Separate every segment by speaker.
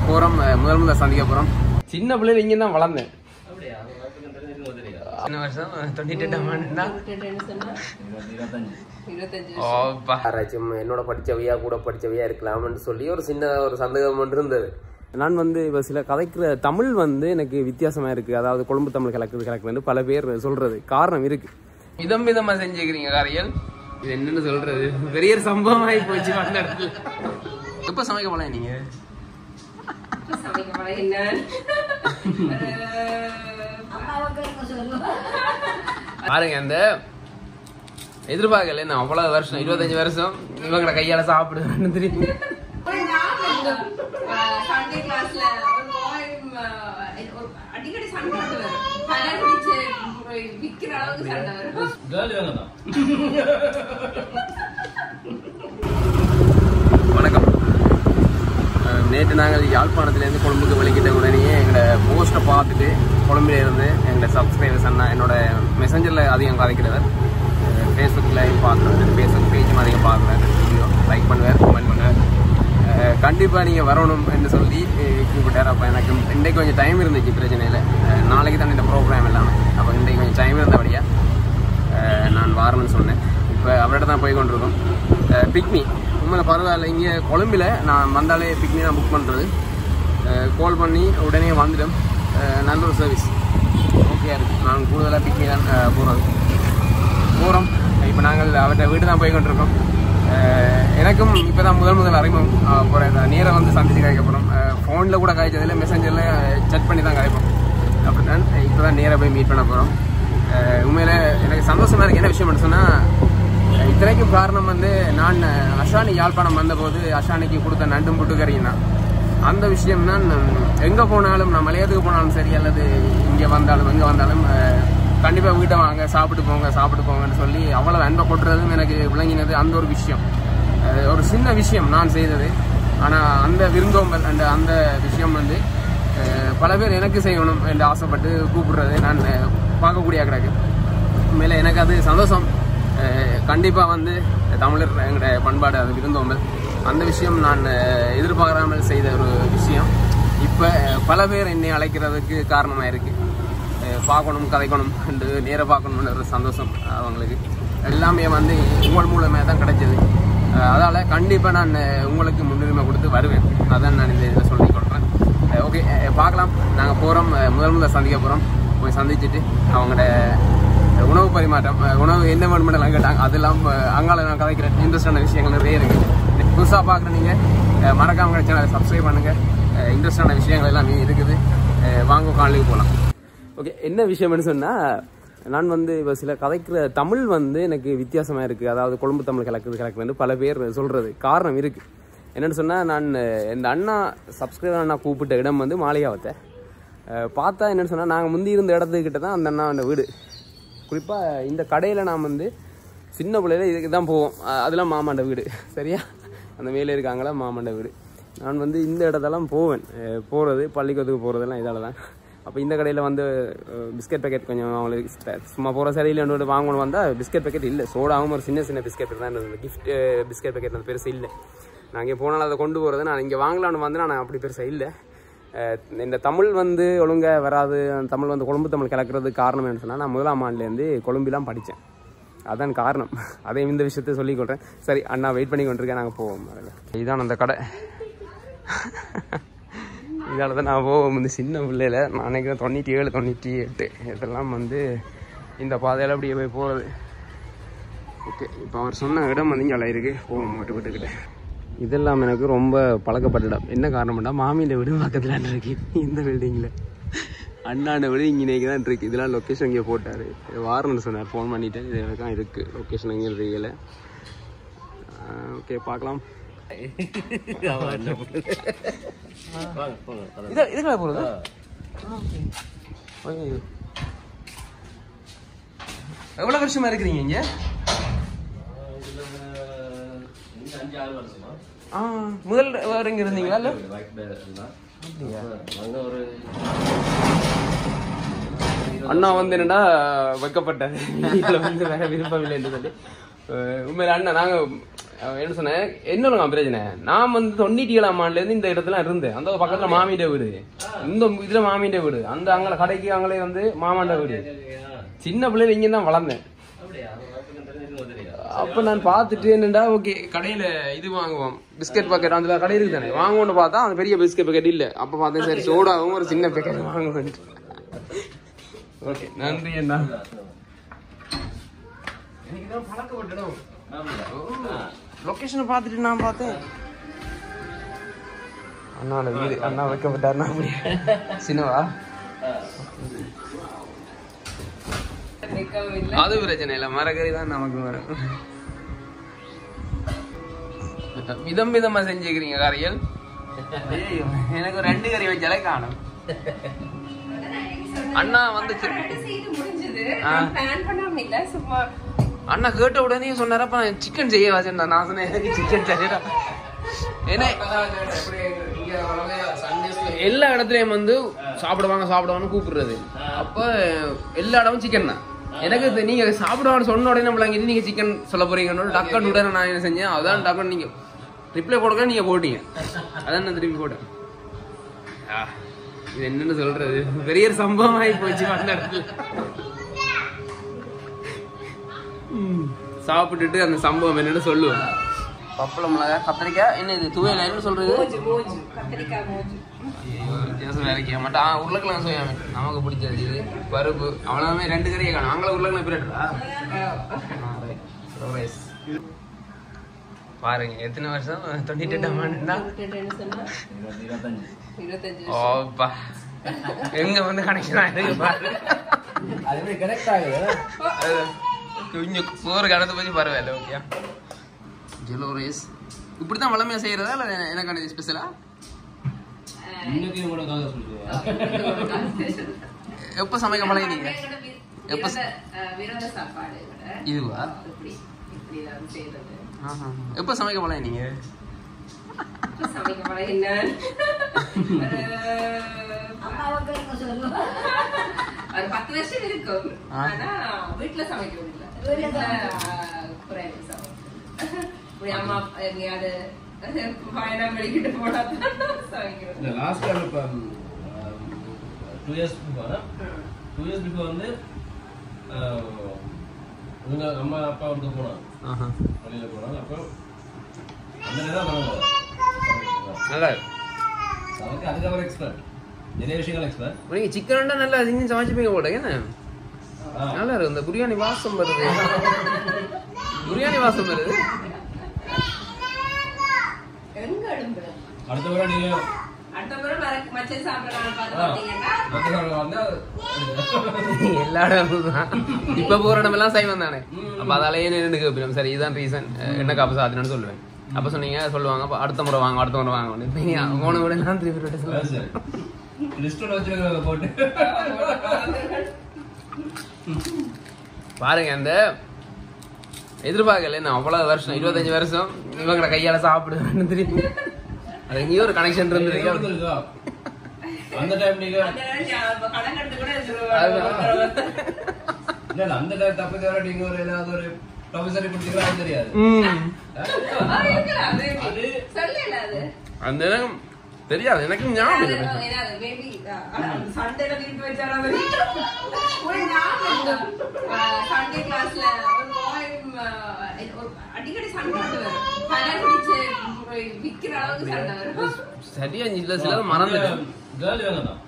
Speaker 1: நாங்கள் போகிறோம் முதல் முதல் சந்திக்க போகிறோம் சின்ன பிள்ளைல இங்கே தான் வளர்ந்தேன் சின்ன வருஷம் தொண்ணூற்றி எட்டாம் ஆண்டுனா யாராச்சும் என்னோட படிச்சவையா கூட படிச்சவையா இருக்கலாம்னு சொல்லி ஒரு சின்ன ஒரு சந்தேகம் ஒன்று இருந்தது நான் வந்து இப்போ சில கதைக்கிற தமிழ் வந்து எனக்கு வித்தியாசமா இருக்கு அதாவது கொழும்பு தமிழ் கலக்குறது கலக்குறது பல பேர் சொல்றது காரணம் இருக்கு விதம் விதமா செஞ்சுக்கிறீங்க காரியல் இது என்னன்னு சொல்றது பெரிய ஒரு சம்பவம் ஆகி போச்சு அந்த இடத்துல எப்ப சமைக்க போலாம் நீங்க பாருங்க அந்த எதிர்பார்க்கல நான் அவ்வளவு வருஷம் இருபத்தஞ்சு வருஷம் இவங்கள கையால சாப்பிடுவேன்னு தெரியும்
Speaker 2: சண்டே கிளாஸ்ல ஒரு போயம் அடிக்கடி சண்டை வருவார் கலர் வச்சு விக்கிற அளவுக்கு சண்டை வரும்
Speaker 1: வணக்கம் அஹ் நேற்று நாங்கள் யாழ்ப்பாணத்துலேருந்து கொழும்புக்கு வெளிக்கிட்ட உடனேயே எங்களோட போஸ்ட்டை பார்த்துட்டு கொழும்பில இருந்து எங்களோட சப்ஸ்கிரைபர்ஸ் அண்ணா என்னோட மெசஞ்சரில் அதிகம் கதைக்கிறவர் ஃபேஸ்புக்கில் பார்க்குறாரு ஃபேஸ்புக் பேஜும் அதிகம் பார்க்குறாரு வீடியோ லைக் பண்ணுவார் கமெண்ட் பண்ணுவார் கண்டிப்பாக நீங்கள் வரணும் என்று சொல்லி அஹ் கூப்பிட்டார் அப்போ எனக்கு இன்றைக்கு கொஞ்சம் டைம் இருந்துச்சு பிரச்சனை இல்லை அஹ் நாளைக்கு தான் இந்த ப்ரோக்ராம் எல்லாமே அப்போ இன்றைக்கு கொஞ்சம் டைம் இருந்தபடியா அஹ் நான் வாரணும்னு சொன்னேன் இப்போ அவர்கிட்ட தான் போய் கொண்டிருக்கோம் பிக்மி உண்மையில பரவாயில்ல இங்கே கொழும்பில் நான் வந்தாலே பிக்மி தான் புக் பண்ணுறது கால் பண்ணி உடனே வந்துடும் அஹ் நல்ல ஒரு சர்வீஸ் ஓகே இருக்குது நான் கூடுதலாக பிக்மி தான் போகிறது போகிறோம் இப்போ நாங்கள் அவர்கிட்ட வீடு தான் போய் கொண்டிருக்கோம் அஹ் எனக்கும் இப்போ தான் முதல் முதல் அறிமுகம் போகிறேன் நேராக வந்து சந்திச்சு கழிக்க போகிறோம் ஃபோனில் கூட கழிச்சதில்லை மெசேஞ்சரில் செக் பண்ணி தான் கழிப்போம் அப்படி தான் இப்போ தான் நேராக போய் மீட் பண்ண போகிறோம் உண்மையில் எனக்கு சந்தோஷமாக இருக்குது என்ன விஷயம் சொன்னால் இத்தனைக்கும் காரணம் வந்து நான் அஷானி யாழ்ப்பாணம் வந்தபோது அஷானிக்கு கொடுத்த நண்டும் புட்டுக்கறியும் தான் அந்த விஷயம் தான் எங்கே போனாலும் நான் மலையாளத்துக்கு போனாலும் சரி அல்லது இங்கே வந்தாலும் எங்கே வந்தாலும் கண்டிப்பாக வீட்டை வாங்க சாப்பிட்டு போங்க சாப்பிட்டு போங்கன்னு சொல்லி அவ்வளோ அன்பை கொட்டுறதும் எனக்கு விளங்கினது அந்த ஒரு விஷயம் அஹ் ஒரு சின்ன விஷயம் நான் செய்தது ஆனால் அந்த விருந்தோம்பல் அந்த அந்த விஷயம் வந்து அஹ் பல பேர் எனக்கு செய்யணும் என்று ஆசைப்பட்டு கூப்பிடுறது நான் அஹ் பார்க்கக்கூடிய கிடக்கு உண்மையில எனக்கு அது சந்தோஷம் கண்டிப்பாக வந்து தமிழர் எங்களுடைய பண்பாடு அது விருந்தோம்பல் அந்த விஷயம் நான் அஹ், எதிர்பாராமல் செய்த ஒரு விஷயம் இப்போ பல பேர் என்னை அழைக்கிறதுக்கு காரணமாக இருக்கு அஹ், பார்க்கணும் கதைக்கணும் என்று நேராக பார்க்கணும்னு ஒரு சந்தோஷம் அவங்களுக்கு எல்லாமே வந்து உங்கள் மூலமே தான் கிடைச்சது அதால் கண்டிப்பாக நான் அஹ், உங்களுக்கு முன்னுரிமை கொடுத்து வருவேன் அதான் நான் இந்த இதில் சொல்லிக் கொள்கிறேன் ஓகே பார்க்கலாம் நாங்கள் போகிறோம் முதல் முதல் சந்திக்க போகிறோம் போய் சந்திச்சுட்டு அவங்களோட உணவு பரிமாற்றம் அஹ் உணவு என்ன வேணுமெல்லாம் கேட்டாங்க அதெல்லாம் அஹ் அங்கால நான் கதைக்கிறேன் இன்ட்ரெஸ்டான விஷயங்கள் நிறைய இருக்கு புதுசாக பார்க்குற நீங்கள் மறக்காம சேனலை சப்ஸ்கிரைப் பண்ணுங்க இன்ட்ரெஸ்டான விஷயங்கள் எல்லாமே இருக்குது அஹ் வாங்க காலைக்கு போகலாம் ஓகே என்ன விஷயம்னு சொன்னால் நான் வந்து இப்போ சில கதைக்கிற தமிழ் வந்து எனக்கு வித்தியாசமாக இருக்குது அதாவது கொழும்பு தமிழ் கலக்குது கலக்குதுன்னு பல பேர் சொல்கிறது காரணம் இருக்குது என்னென்னு சொன்னால் நான் இந்த அண்ணா சப்ஸ்கிரைபர் அண்ணா கூப்பிட்ட இடம் வந்து மாளிகாவத்தை அஹ் பார்த்தா என்னென்னு சொன்னால் நாங்கள் முந்தி இருந்த இடத்துக்கிட்ட தான் அந்த அண்ணா அந்த வீடு குறிப்பாக இந்த கடையில் நாம் வந்து சின்ன பிள்ளையில இதுக்கு தான் போவோம் அஹ் அதெல்லாம் மாமாண்ட வீடு சரியா அந்த மேலே இருக்காங்களா மாமாண்ட வீடு நான் வந்து இந்த இடத்தெல்லாம் போவேன் போகிறது பள்ளிக்கூடத்துக்கு போகிறதெல்லாம் இதால் தான் அப்போ இந்த கடையில் வந்து பிஸ்கட் பேக்கெட் கொஞ்சம் அவங்களுக்கு ஸ்ட- சும்மா போகிற சரியில்லைன்னு வாங்கணும் வந்தால் பிஸ்கட் பேக்கெட் இல்லை சோடாவும் ஒரு சின்ன சின்ன பிஸ்கெட் தான் இருந்தது கிஃப்ட் பிஸ்கட் பேக்கெட் அந்த பெருசு இல்லை நான் இங்கே போனாலும் அதை கொண்டு போகிறது நான் இங்கே வாங்கலான்னு வந்து நான் அப்படி பெருசாக இல்லை அஹ் இந்த தமிழ் வந்து ஒழுங்கா வராது அந்த தமிழ் வந்து கொழும்பு தமிழ் கலக்கிறதுக்கு காரணம் என்ன சொன்னால் நான் முதலாம் ஆண்டுலேருந்து கொழும்பிலாம் படித்தேன் அதான் காரணம் அதையும் இந்த விஷயத்தை சொல்லிக் கொள்கிறேன் சரி அண்ணா வெயிட் பண்ணி கொண்டிருக்கேன் நாங்கள் போவோம் முதல்ல. இதுதான் அந்த கடை இதால் தான் நான் போவோம் இந்த சின்ன பிள்ளையில நான் நினைக்கிறேன் தொண்ணூற்றி ஏழு தொண்ணூற்றி எட்டு இதெல்லாம் வந்து இந்த பாதையில் அப்படியே போய் போகிறது ஓகே இப்போ அவர் சொன்ன இடம் வந்து இங்கே இருக்கு போவோம் விட்டு விட்டுக்கிட்டு இதெல்லாம் எனக்கு ரொம்ப பழக்கப்பட்ட இடம் என்ன காரணம்னா மாமியின் வீடு பக்கத்தில் இருக்கு இந்த பில்டிங்கில் அண்ணாண்ட வீடு இங்கே தான் இருக்கு இதெல்லாம் லொக்கேஷன் இங்கே போட்டார் வாரம்னு சொன்னார் ஃபோன் பண்ணிட்டேன் இது தான் இருக்குது லொக்கேஷன் எங்கே தெரியல ஓகே பார்க்கலாம் இது இதுக்குள்ள போகிறது எவ்வளோ வருஷமா இருக்கிறீங்க இங்கே ஆ முதல் வேற இங்க இருந்தீங்களா இல்ல அண்ணா வந்து என்னடா வெக்கப்பட்டாரு வீட்டுல வந்து வேற விருப்பமில்லை என்று சொல்லி அஹ் உண்மையில அண்ணா நாங்க அஹ் என்ன சொன்னேன் என்ன பிரச்சனை நான் வந்து தொண்ணூற்றி ஏழாம் ஆண்டுல இருந்து இந்த இடத்துல இருந்தேன் அந்த பக்கத்துல மாமியிட வீடு இந்த இதுல மாமியிட வீடு அந்த அங்கே கடைக்கு அங்களே வந்து மாமாண்ட வீடு சின்ன பிள்ளைல இங்க தான் வளர்ந்தேன் அப்ப நான் பார்த்துட்டு என்னடா ஓகே கடையில இது வாங்குவோம் பிஸ்கட் பாக்கெட் அந்த கடை இருக்கு தானே வாங்குவோம்னு பார்த்தா அந்த பெரிய பிஸ்கட் பாக்கெட் இல்ல அப்ப பார்த்தேன் சரி சோடாவும் ஒரு சின்ன பாக்கெட் வாங்குவேன் ஓகே நன்றி அண்ணா எனக்கு தான் பழக்கப்பட்டடும் லொகேஷனை பார்த்துட்டு நான் பார்த்தேன் அண்ணாவோட வீடு அண்ணா வைக்கப்பட்டாருன்னா அப்படி சின்னவா
Speaker 2: நிக்கவும் இல்ல
Speaker 1: அது பிரச்சனை இல்லை மரக்கறி தான் நமக்கு வரும் விதம் விதமா செஞ்சுக்கிறீங்க கறியல் ஐயையோ, எனக்கு ஒரு ரெண்டு கறி வச்சாலே காணும் அண்ணா வந்து சி-
Speaker 2: கரெக்டா செய்து முடிஞ்சது
Speaker 1: ஆ.
Speaker 2: நான் பிளான் பண்ணாம இல்ல சும்மா
Speaker 1: அண்ணா கேட்ட உடனே சொன்னாரப்ப சிக்கன் செய்ய வச்சேன் நான் சொன்னேன் எனக்கு சிக்கன் செய்யறா ஏன்னா எல்லா இடத்துலயும் வந்து சாப்பிடுவாங்க சாப்பிடுவாங்க கூப்பிடுறது அப்ப எல்லா இடமும் சிக்கன் தான் எனக்கு இது நீங்க சாப்பிடுவான்னு சொன்ன உடனே நம்மள அங்க நீங்க சிக்கன் சொல்ல போறீங்கன்னு டக்குன்னு உடனே நான் என்ன செஞ்சேன் அதான் டக்குன்னு நீங்க ரிப்ளை கொடுக்க நீங்க போட்டீங்க அதான் நான் திருப்பி போட்டேன் ஆ, இது என்னன்னு சொல்றது பெரிய ஒரு சம்பவம் ஆகி போச்சு அந்த இடத்துல ம், சாப்பிட்டுட்டு அந்த சம்பவம் என்னன்னு சொல்லுவேன் பப்பளம் மிளகா கத்திரிக்காய் என்ன இது துவையல் என்ன சொல்றது
Speaker 2: மோஜு மோஜு கத்திரிக்காய் மோஜு
Speaker 1: வித்தியாசம் வேற கேட்க மாட்டேன் ஆ, உருளைக்கிழங்கு சோயாமே நமக்கு பிடிச்சது இது பருப்பு அவ்வளவுமே ரெண்டு கறியை காணும் அவங்கள உருளைக்கிழங்கு பிரேட்டா பாருங்க எத்தனை வருஷம் தொண்ணூத்தி எட்டாம் ஆண்டுனா
Speaker 2: என்ன சொன்னா இருபத்தஞ்சு
Speaker 1: ஓப்பா எங்க வந்து கனெக்ஷன் ஆயிருக்கு பாரு
Speaker 3: அதுவே கனெக்ட் ஆகுது
Speaker 1: அது கொஞ்சம் சோறு கணத்தை பத்தி பரவாயில்ல ஓகே ஜெலோ ரைஸ் இப்படிதான் வளமையா செய்யறதா இல்ல எனக்கான ஸ்பெஷலா
Speaker 3: இன்னைக்கு கூட காக சொல்லுவா
Speaker 1: எப்ப சமைக்க பழகினீங்க எப்ப
Speaker 2: விரத அஹ், விரத சாப்பாடு கூட
Speaker 1: இதுவா
Speaker 2: இப்படி இப்படிதான் செய்யறது
Speaker 1: ஆஹா. எப்ப சமைக்க பழகினீங்க
Speaker 2: இப்ப சமைக்க பழகினேன் ஒரு பத்து வருஷம் இருக்கும்
Speaker 1: ஆ.
Speaker 2: ஆனா வீட்டுல சமைக்கிறது இல்ல வீட்டுல அஹ், குறைவு சமைக்கிறது இப்படி அம்மா எங்கேயாவது பயணம் வெளிக்கிட்டு போனா தான் சமைக்கிறது
Speaker 3: இந்த லாஸ்ட் டைம் இப்போ two years before two years before வந்து உங்க அம்மா அப்பா வந்து போனாங்க
Speaker 1: ஆஹா.
Speaker 3: வெளியில போனாங்க அப்போ அந்த நேரம் பண்ணாங்க
Speaker 1: நல்லா இருக்கு.
Speaker 3: சமைக்க அதுக்கப்புறம் எக்ஸ்பர்ட் நிறைய விஷயங்கள் எக்ஸ்பர்ட்
Speaker 1: நீங்க சிக்கன் நல்லா செஞ்சு சமைச்சுப்பீங்க போட என்ன நல்லா இருக்கு இந்த பிரியாணி வாசம் வருது பிரியாணி வாசம் வருது
Speaker 2: எங்க எழும்புற
Speaker 3: அடுத்த முறை நீங்க
Speaker 2: அடுத்த முறை மர- மச்சன் சாப்பிடலாம் பார்த்து
Speaker 3: ஆ.
Speaker 2: பார்த்தீங்கன்னா
Speaker 3: அடுத்த முறை வந்தா
Speaker 1: எல்லா இடமும் தான் இப்ப போற இடம் எல்லாம் சைவம் தானே அப்ப அதாலேயே நின்று கேட்போம் சரி இதுதான் ரீசன் என்ன காப்பு சாத்தினு சொல்லுவேன் அப்ப சொன்னீங்க சொல்லுவாங்க அப்ப அடுத்த முறை வாங்க அடுத்த முறை வாங்க நீங்க போன விட எல்லாம் திருப்பி விட்டு சொல்லுங்க.
Speaker 3: லிஸ்டோட வச்சிருக்காங்க போட்டு
Speaker 1: பாருங்க அந்த எதிர்பார்க்கல நான் அவ்வளவு வருஷம் இருபத்தஞ்சு வருஷம் இவங்கட கையால சாப்பிடுவேன்னு திரும்பி அது எங்கேயோ ஒரு கனெக்ஷன் இருந்தது
Speaker 3: இருக்கா? அந்த டைம் நீங்க
Speaker 2: அந்த நேரம் ஞா- கடன் கட்டு கூட
Speaker 1: அதுதான்.
Speaker 2: எடுத்துருவாங்க.
Speaker 3: இல்ல இல்ல, அந்த டைம் தப்பு தவிர நீங்க ஒரு ஏதாவது ஒரு ப்ரொஃபஸரை பிடிச்சிக்கலாம் தெரியாது
Speaker 1: ம்
Speaker 2: ஆ, இருக்கலாம். அது
Speaker 3: அது-
Speaker 2: சொல்லல அது.
Speaker 1: அந்த நேரம் தெரியாது எனக்கு ஞாபகம்
Speaker 2: அது
Speaker 1: இல்லை
Speaker 2: ஏதாவது maybe, ஆ, ஆனா அந்த சண்டையில வீட்டு வச்சாரா அது? ஒரு ஞாபகம் இருக்கு. ஆ, சண்டே கிளாஸ்ல ஒரு boy, ஆ, ஒரு அடிக்கடி சண்டை வருவாரு. தலை பிடிச்சு போய் விக்கிற அளவுக்கு சண்டை வரும்
Speaker 1: சரியா இல்ல சில மறந்துட்டேன்
Speaker 3: கேர்ள் வேணும் தான்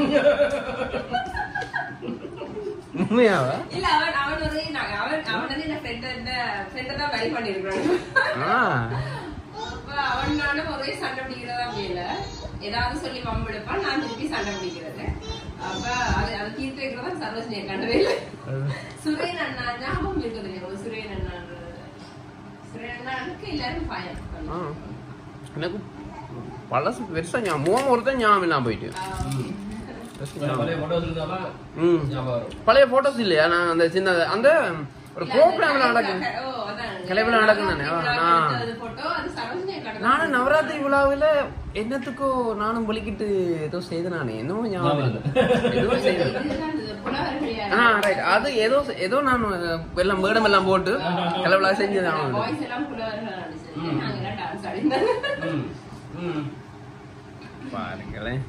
Speaker 1: உண்மையாவா
Speaker 2: இல்ல அவன் அவன் ஒரு நான் அவன் அவன் வந்து என் ஃப்ரெண்ட் ஃப்ரெண்ட் தான் வெரி பண்ணிருக்கான்
Speaker 1: ஆ
Speaker 2: அப்ப அவன் நானும் ஒரே சண்டை பிடிக்கிறதா முடியல ஏதாவது சொல்லி வம்பெடுப்பான் நான் திருப்பி சண்டை பிடிக்கிறது அப்ப அது அதை தீர்த்து வைக்கிறதா சரோஜினியை கண்டவே இல்லை சுரேன் அண்ணா ஞாபகம் இருக்குது எனக்கு சுரேன் அண்ணா சுரேன் அண்ணாவுக்கு எல்லாரும் பயம்
Speaker 1: ஆ. எனக்கு பழசு பெருசா ஞாபகம் முகம் ஒருத்தன் ஞாபகம் இல்லாம போயிட்டு பெருசா ஞாபகம்.
Speaker 3: பழைய போட்டோஸ் இருந்தாலும்
Speaker 1: ம்.
Speaker 3: ஞாபகம் வரும்
Speaker 1: பழைய போட்டோஸ் இல்லையா நான் அந்த சின்ன அந்த ஒரு ப்ரோக்ராம்ல நடக்கும்
Speaker 2: ஓ, அதான்.
Speaker 1: கிளைவுல நடக்கும் தானே? ஆ, நான்
Speaker 2: அது போட்டோ அது சரோஜினியை கடந்து
Speaker 1: நானும் நவராத்திரி விழாவில் என்னத்துக்கோ நானும் பலிக்கிட்டு ஏதோ செய்து நானே என்னமோ ஞாபகம் இல்லை எதுவும் செய்தேன்
Speaker 2: இதுதான் இது புலவர்கள் யாரு?
Speaker 1: ஆ ரைட் அது ஏதோ ஏதோ நான் எல்லாம் மேடம் எல்லாம் போட்டு கிளவலா செஞ்சதான்
Speaker 2: boys எல்லாம் புலவர்கள் சொல்லி நாங்க எல்லாம் டான்ஸ் ஆடினாங்க
Speaker 3: ம் ம்
Speaker 1: பாருங்களேன்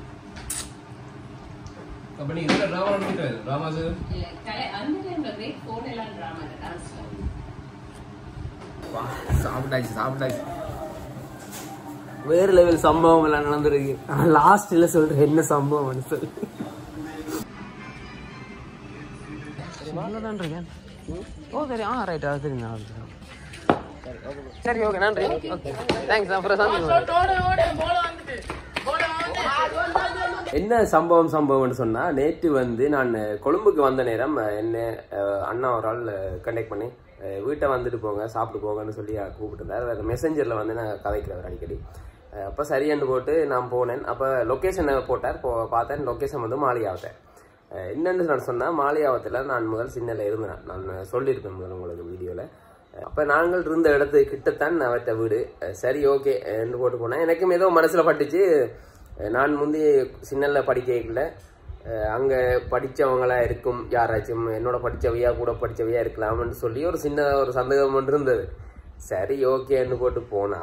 Speaker 3: அப்ப நீங்க இதுல டிராமா பண்ணிட்டு டிராமாஸ்
Speaker 2: இல்ல கலை அந்த டைம்ல கிரேட் ஃபோர் எல்லாம் டிராமா டான்ஸ்
Speaker 1: வா, சாப்பிட்டாச்சு சாப்பிட்டாச்சு வேறு லெவல் சம்பவம் எல்லாம் நடந்திருக்கு லாஸ்ட்ல சொல்றேன் என்ன சம்பவம் சொல்லி தான் இருக்கேன் ஓ சரி ஆ ரைட் அது தெரியும் அது தெரியும். சரி ஓகே நன்றி ஓகே தேங்க்ஸ் அப்புறம் என்ன சம்பவம் சம்பவம்னு சொன்னா நேற்று வந்து நான் கொழும்புக்கு வந்த நேரம் என்ன அஹ், அண்ணா ஒரு ஆள் கண்டெக்ட் பண்ணி அஹ், வீட்டை வந்துட்டு போங்க சாப்பிட்டு போங்கன்னு சொல்லி கூப்பிட்டுருந்தார் மெசஞ்சர்ல வந்து நான் கதைக்கிறவர் அடிக்கடி அஹ், அப்ப சரியாண்டு போட்டு நான் போனேன் அப்ப லொக்கேஷனை போட்டார் போ பார்த்தேன் லொக்கேஷன் வந்து மாளிகாவத்தை அஹ், என்னன்னு நான் சொன்னா மாளிகாவத்தில் நான் முதல் சின்னல இருந்தேன் நான் சொல்லியிருப்பேன் முதல்ல உங்களுக்கு வீடியோல அப்ப நாங்கள் இருந்த இடத்து கிட்டத்தான் அவற்ற வீடு அஹ், சரி ஓகே என்று போட்டு போனேன் எனக்கும் ஏதோ மனசுல பட்டுச்சு அஹ், நான் முந்தி சின்னல்ல படிக்கல அங்க படிச்சவங்களா இருக்கும் யாராச்சும் என்னோட படிச்சவையா கூட படிச்சவையா இருக்கலாம்னு சொல்லி ஒரு சின்ன ஒரு சந்தேகம் ஒன்று இருந்தது சரி ஓகேன்னு போட்டு போனா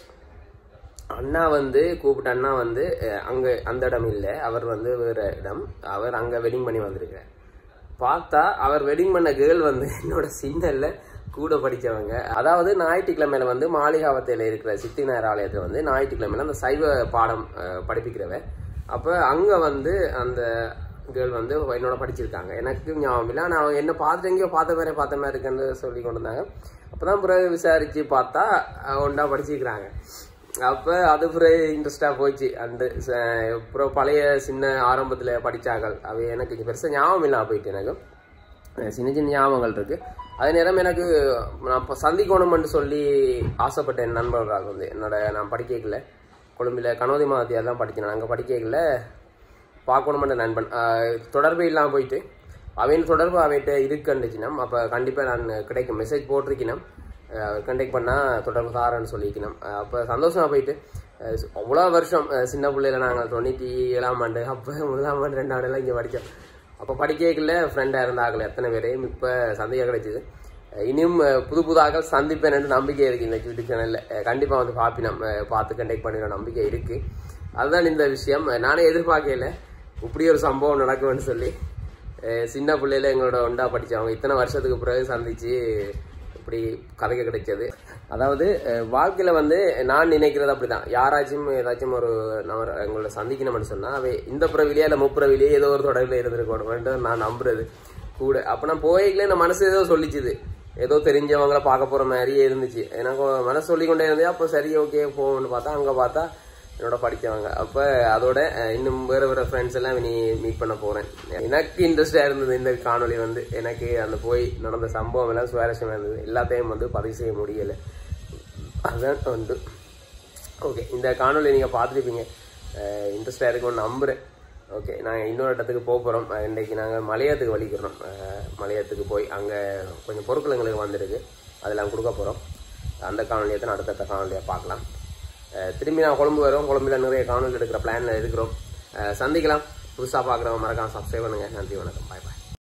Speaker 1: அண்ணா வந்து கூப்பிட்ட அண்ணா வந்து அஹ், அங்க அந்த இடம் இல்லை அவர் வந்து வேற இடம் அவர் அங்க வெட்டிங் பண்ணி வந்திருக்கார் பார்த்தா அவர் வெட்டிங் பண்ண கேர்ள் வந்து என்னோட சின்னல்ல கூட படிச்சவங்க அதாவது ஞாயிற்றுக்கிழமையில வந்து மாளிகாவத்தையில இருக்கிற சித்தி நேர ஆலயத்துல வந்து ஞாயிற்றுக்கிழமையில அந்த சைவ பாடம் அஹ், படிப்பிக்கிறவ அப்ப அங்க வந்து அந்த கேர்ள் வந்து என்னோட படிச்சிருக்காங்க எனக்கு ஞாபகம் இல்லை ஆனால் அவங்க என்ன பார்த்து எங்கேயோ பார்த்த மாதிரி பார்த்த மாதிரி இருக்குன்னு சொல்லி கொண்டு வந்தாங்க அப்பதான் பிறகு விசாரிச்சு பார்த்தா அஹ், ஒண்டா படிச்சிருக்கிறாங்க அப்ப அது பிறகு இன்ட்ரெஸ்டா போச்சு அந்த ச- அப்புறம் பழைய சின்ன ஆரம்பத்துல படிச்சார்கள் அவை எனக்கு இங்க பெருசா ஞாபகம் இல்லாம போயிட்டு எனக்கு அஹ் சின்ன சின்ன ஞாபகங்கள் இருக்கு அதே நேரம் எனக்கு நான் இப்போ சந்திக்கணும்னு சொல்லி ஆசைப்பட்ட என் நண்பர்களாக வந்து என்னோட நான் படிக்கல கொழும்பில் கனோதி மாவத்தியார் தான் படிக்கிறேன் அங்கே படிக்கல பார்க்கணுமென்ற நண்பன் ஆஹ் தொடர்பே இல்லாமல் போயிட்டு அவன் தொடர்பு அவன்கிட்ட இருக்குன்னுச்சினம் அப்போ கண்டிப்பாக நான் கிடைக்கும் மெசேஜ் போட்டிருக்கணும் கண்டெக்ட் பண்ணால் தொடர்பு தாரேன்னு சொல்லிக்கணும் அப்போ சந்தோஷமாக போயிட்டு அஹ் அவ்வளோ வருஷம் அஹ் சின்ன பிள்ளையில நாங்கள் தொண்ணூற்றி ஏழாம் ஆண்டு அப்போ முதலாம் ஆண்டு ரெண்டாம் ஆண்டுலாம் இங்கே படித்தோம் அப்போ படிக்கல ஃப்ரெண்டாக இருந்தார்கள் எத்தனை பேரையும் இப்போ சந்தேகம் கிடைச்சிது அஹ் இனியும் அஹ் புது புது ஆக்கள் சந்திப்பேன் நம்பிக்கை இருக்கு இந்த யூடியூப் சேனல்ல அஹ் கண்டிப்பா வந்து பாப்பினம் அஹ் பார்த்து கண்டெக்ட் பண்ணின நம்பிக்கை இருக்கு அதுதான் இந்த விஷயம் அஹ் நானே எதிர்பார்க்கல இப்படி ஒரு சம்பவம் நடக்கும்னு சொல்லி அஹ் சின்ன பிள்ளையில எங்களோட ஒண்டா படிச்சவங்க இத்தனை வருஷத்துக்கு பிறகு சந்திச்சு இப்படி கதைக்க கிடைச்சது அதாவது அஹ் வாழ்க்கையில வந்து நான் நினைக்கிறது அப்படிதான் யாராச்சும் ஏதாச்சும் ஒரு நபர் எங்களோட சந்திக்கணும்னு சொன்னா அவை இந்த பிறவிலேயே இல்ல முப்பிறவிலேயே ஏதோ ஒரு தொடர்பில் இருந்திருக்கணும் நான் நம்புறது கூட அப்ப நான் போய்க்கல என் மனசு ஏதோ சொல்லிச்சுது ஏதோ தெரிஞ்சவங்கள பார்க்க போற மாதிரியே இருந்துச்சு எனக்கு மனசு சொல்லிக்கொண்டே இருந்தே அப்போ சரி ஓகே போகணும்னு பார்த்தா அங்க பார்த்தா என்னோட படிச்சவங்க அப்ப அதோட அஹ், இன்னும் வேற வேற ஃப்ரெண்ட்ஸ் எல்லாம் இனி மீட் பண்ண போறேன் எனக்கு இன்ட்ரெஸ்டா இருந்தது இந்த காணொளி வந்து எனக்கு அந்த போய் நடந்த சம்பவம் எல்லாம் சுவாரஸ்யமா இருந்தது எல்லாத்தையும் வந்து பதிவு செய்ய முடியல அதான் வந்து ஓகே இந்த காணொளி நீங்கள் பார்த்துருப்பீங்க இன்ட்ரெஸ்டாக இருக்கும்னு நம்புகிறேன் ஓகே நாங்கள் இன்னொரு இடத்துக்கு போக போகிறோம் இன்றைக்கி நாங்கள் மலையத்துக்கு வலிக்கிறோம் மலையத்துக்கு போய் அங்கே கொஞ்சம் பொருட்கள் எங்களுக்கு வந்திருக்கு அதெல்லாம் கொடுக்க போகிறோம் அந்த காணொலியை தான் அடுத்தடுத்த காணொலியை பார்க்கலாம் அஹ் திரும்பி நான் கொழும்பு வரோம் கொழும்புல நிறைய காணொலி எடுக்கிற பிளானில் இருக்கிறோம் அஹ் சந்திக்கலாம் புதுசாக பார்க்குறவங்க மறக்காம சப்ஸ்கிரைப் பண்ணுங்கள் நன்றி வணக்கம் பாய் பாய்